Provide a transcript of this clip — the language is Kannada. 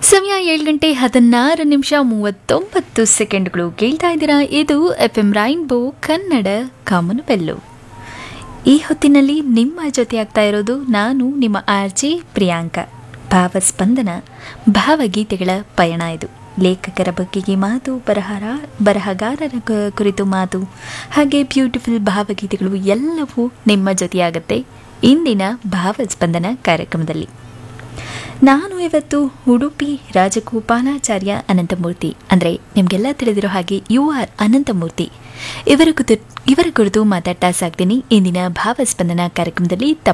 ಸಮಯ ಏಳು ಗಂಟೆ ಹದಿನಾರು ನಿಮಿಷ ಮೂವತ್ತೊಂಬತ್ತು ಸೆಕೆಂಡ್ಗಳು ಕೇಳ್ತಾ ಇದ್ದೀರಾ ಇದು ಎಫ್ ಎಂ ರೈನ್ಬೋ ಕನ್ನಡ ಕಾಮನು ಬೆಲ್ಲು ಈ ಹೊತ್ತಿನಲ್ಲಿ ನಿಮ್ಮ ಜೊತೆ ಆಗ್ತಾ ಇರೋದು ನಾನು ನಿಮ್ಮ ಆರ್ ಜೆ ಪ್ರಿಯಾಂಕಾ ಭಾವಸ್ಪಂದನ ಭಾವಗೀತೆಗಳ ಪಯಣ ಇದು ಲೇಖಕರ ಬಗ್ಗೆಗೆ ಮಾತು ಬರಹರ ಬರಹಗಾರರ ಕ- ಕುರಿತು ಮಾತು ಹಾಗೆ ಬ್ಯೂಟಿಫುಲ್ ಭಾವಗೀತೆಗಳು ಎಲ್ಲವೂ ನಿಮ್ಮ ಜೊತೆಯಾಗತ್ತೆ ಇಂದಿನ ಭಾವಸ್ಪಂದನ ಕಾರ್ಯಕ್ರಮದಲ್ಲಿ ನಾನು ಇವತ್ತು ಉಡುಪಿ ರಾಜಗೋಪಾಲಾಚಾರ್ಯ ಅನಂತಮೂರ್ತಿ ಅಂದರೆ ನಿಮಗೆಲ್ಲ ತಿಳಿದಿರೋ ಹಾಗೆ ಯು ಆರ್ ಅನಂತಮೂರ್ತಿ ಇವರ ಕುರಿತು ಇವರ ಕುರಿತು ಮಾತಾಡ್ತಾ ಸಾಗ್ತೀನಿ ಇಂದಿನ ಭಾವಸ್ಪಂದನ ಕಾರ್ಯಕ್ರಮದಲ್ಲಿ